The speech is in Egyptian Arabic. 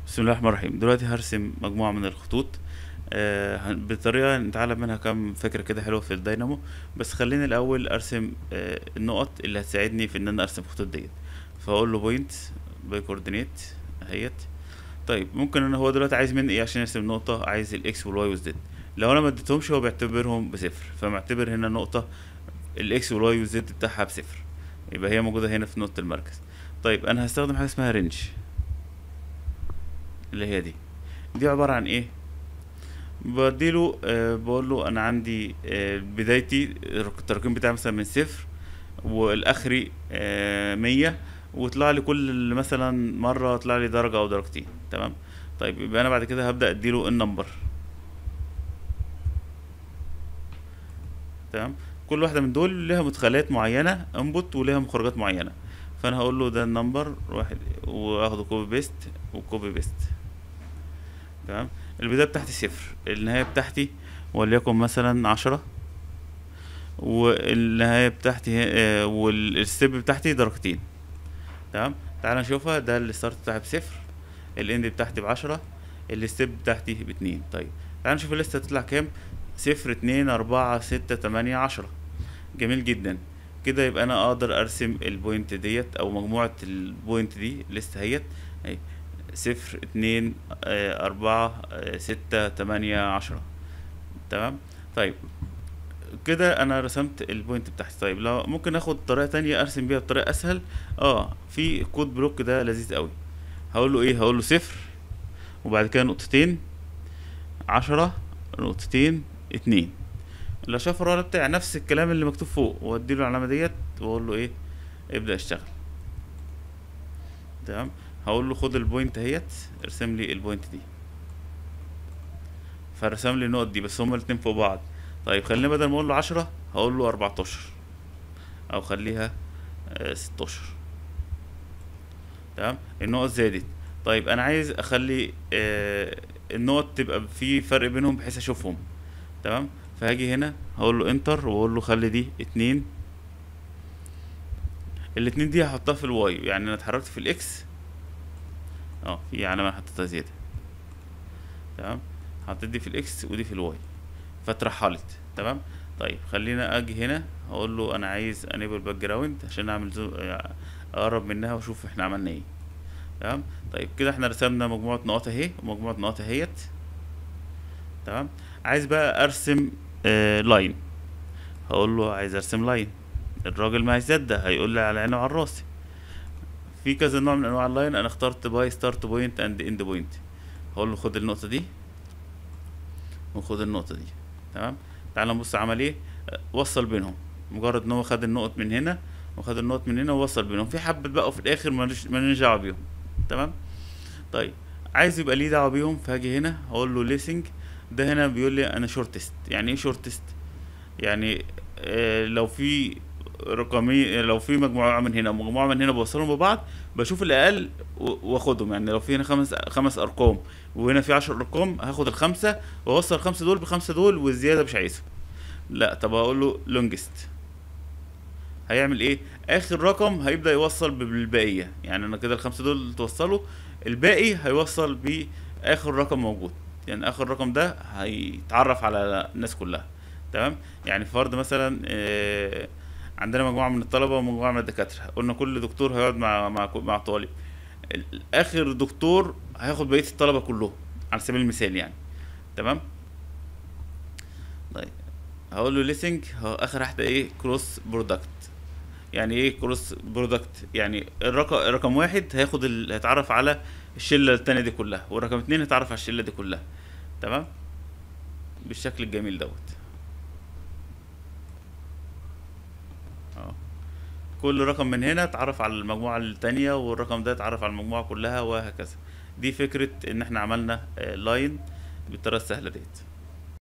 بسم الله الرحمن الرحيم دلوقتي هرسم مجموعة من الخطوط آه هن- بطريقة نتعلم منها كام فكرة كده حلوة في الداينامو بس خليني الأول أرسم آه النقط اللي هتساعدني في إن أنا أرسم الخطوط ديت فأقول له بوينت باي كوردينيت أهيت طيب ممكن أنا هو دلوقتي عايز مني إيه عشان يرسم نقطة عايز الإكس والواي والزد لو أنا ما اديتهمش هو بيعتبرهم بصفر فمعتبر هنا نقطة الإكس والواي والزد بتاعها بصفر يبقى هي موجودة هنا في نقطة المركز طيب أنا هستخدم حاجة اسمها رينج اللي هي دي دي عبارة عن ايه بديله آه بقول له انا عندي آه بدايتي التراكم بتاعي مثلا من صفر والاخري آه مية ويطلع لي كل مثلا مرة يطلع لي درجة او درجتين تمام طيب يبقى انا بعد كده هبدأ اديله النمبر تمام كل واحدة من دول لها مدخلات معينة انبوت ولها مخرجات معينة فانا هقول له ده النمبر واحد واخده كوبي بيست وكوبي بيست تمام البداية بتاعتي صفر النهاية بتاعتي وليكن مثلا عشرة والنهاية بتاعتي آه، والستيب بتاعتي درجتين تمام تعال نشوفها ده الستارت بتاعي بصفر الاند بتاعتي بعشرة الستيب بتاعتي باتنين طيب تعال نشوف الليستة هتطلع كام صفر اتنين اربعة ستة تمانية عشرة جميل جدا كده يبقى انا اقدر ارسم البوينت ديت او مجموعة البوينت دي لسه اهيت اهي صفر اتنين آه، أربعة آه، ستة تمانية عشرة تمام طيب كده أنا رسمت البوينت بتاعتي طيب لو ممكن آخد طريقة تانية أرسم بيها بطريقة أسهل اه في كود بلوك ده لذيذ قوي هقول له إيه هقول له صفر وبعد كده نقطتين عشرة نقطتين اتنين الأشافر ولا بتاع نفس الكلام اللي مكتوب فوق وأديله العلامة ديت وأقول له إيه ابدأ اشتغل تمام هقول له خد البوينت اهيت ارسم لي البوينت دي فرسم لي النقط دي بس هما الاتنين فوق بعض طيب خلينا بدل ما اقول له عشرة هقول له اربعتاشر او خليها آه، ستاشر تمام النقط زادت طيب انا عايز اخلي آه النقط تبقى في فرق بينهم بحيث اشوفهم تمام فهاجي هنا هقول له انتر واقول له خلي دي اتنين الاتنين دي هحطها في الواي يعني انا اتحركت في الاكس اه في علامة حطيتها زيادة تمام حطيت دي في الاكس ودي في الواي فاترحلت تمام طيب خلينا اجي هنا هقول له انا عايز انيبل باك جراوند عشان اعمل زو... اقرب منها واشوف احنا عملنا ايه تمام طيب كده احنا رسمنا مجموعة نقاط اهي ومجموعة نقاط اهيت تمام عايز بقى ارسم آه لاين هقول له عايز ارسم لاين الراجل ما هيصدق هيقول لي على عيني وعلى راسي في كذا نوع من انواع اللاين انا اخترت باي ستارت بوينت اند اند بوينت هقول له خد النقطه دي وخد النقطه دي تمام تعال نبص عمل ايه أه، وصل بينهم مجرد ان هو خد النقط من هنا وخد النقط من هنا ووصل بينهم في حبه بقى في الاخر ماليش ماليش دعوه بيهم تمام طيب عايز يبقى ليه دعوه بيهم فهاجي هنا هقول له ليسنج ده هنا بيقول لي انا شورتست يعني ايه شورتست يعني آه لو في رقمي لو في مجموعة من هنا ومجموعة من هنا بوصلهم ببعض بشوف الأقل و- واخدهم يعني لو في هنا خمس خمس أرقام وهنا في عشر أرقام هاخد الخمسة وأوصل الخمسة دول بخمسة دول والزيادة مش عايزهم لا طب هقول له لونجست هيعمل ايه اخر رقم هيبدا يوصل بالبقيه يعني انا كده الخمسه دول توصلوا الباقي هيوصل باخر رقم موجود يعني اخر رقم ده هيتعرف على الناس كلها تمام يعني فرض مثلا آه، عندنا مجموعه من الطلبه ومجموعه من الدكاتره قلنا كل دكتور هيقعد مع مع مع طالب ال- اخر دكتور هياخد بقيه الطلبه كلهم على سبيل المثال يعني تمام طيب هقول له ليسنج اخر واحده ايه كروس برودكت يعني ايه كروس برودكت يعني الرقم رقم واحد هياخد ال... هيتعرف على الشله التانية دي كلها ورقم اتنين هيتعرف على الشله دي كلها تمام بالشكل الجميل دوت اه كل رقم من هنا اتعرف على المجموعة التانية والرقم ده اتعرف على المجموعة كلها وهكذا دي فكرة ان احنا عملنا لاين بالطريقة السهلة ديت